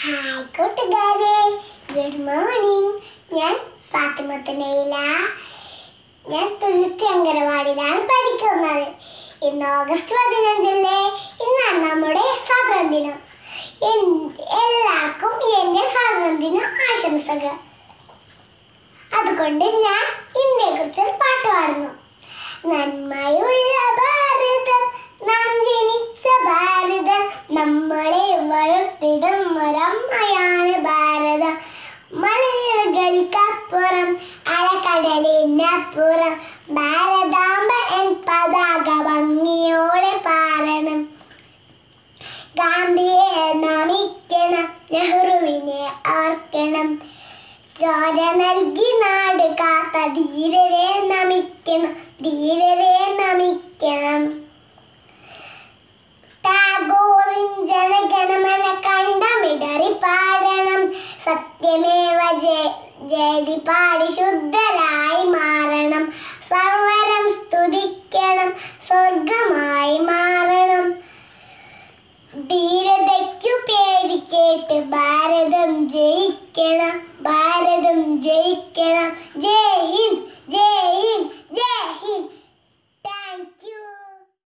hi കൂട്ടുകാരെ good morning ഞാൻ ഫാത്തിമത്ത് നെയ്ല ഞാൻ തുരുത്തി അംഗനവാടിയിലാണ് പഠിക്കുന്നത് ഇന്ന് ഓഗസ്റ്റ് പതിനഞ്ചല്ലേ ഇന്നാണ് നമ്മുടെ സ്വാതന്ത്ര്യദിനം എൻ- എല്ലാവർക്കും എൻ്റെ സ്വാതന്ത്ര്യദിന ആശംസകൾ അതുകൊണ്ട് ഞാൻ ഇന്ത്യയെ കുറിച്ച് ഒരു പാട്ട് പാടുന്നു നന്മയുള്ള ഭാരതം നാം ജനിച്ച ഭാരതം നമ്മളെ വളർത്തിടുന്നൊരമ്മയാണ് ഭാരതം മലനിരകൾക്കപ്പുറം അലക്കടലിനപ്പുറം ഭാരതാംബ എൻ പതാക ഭംഗിയോടെ പാരണം ഗാന്ധിയെ നമിക്കണം നെഹ്റുവിനെ ഓർക്കണം ചോര നൽകി നാട് കാത്ത ധീരരെ നമിക്കണം ധീരരെ നമിക്കണം ടാഗോറിൻ ജനഗണമന കണ്ടമിടറി പാടണം സത്യമേവ ജയ- ജയതി പാടി ശുദ്ധരായി മാറണം സർവരം സ്തുതിക്കണം സ്വർഗമായി മാറണം ധീരതയ്ക്കു പേര് കേട്ട് ഭാരതം ജയിക്കണം ഭാരതം ജയിക്കണം ജയ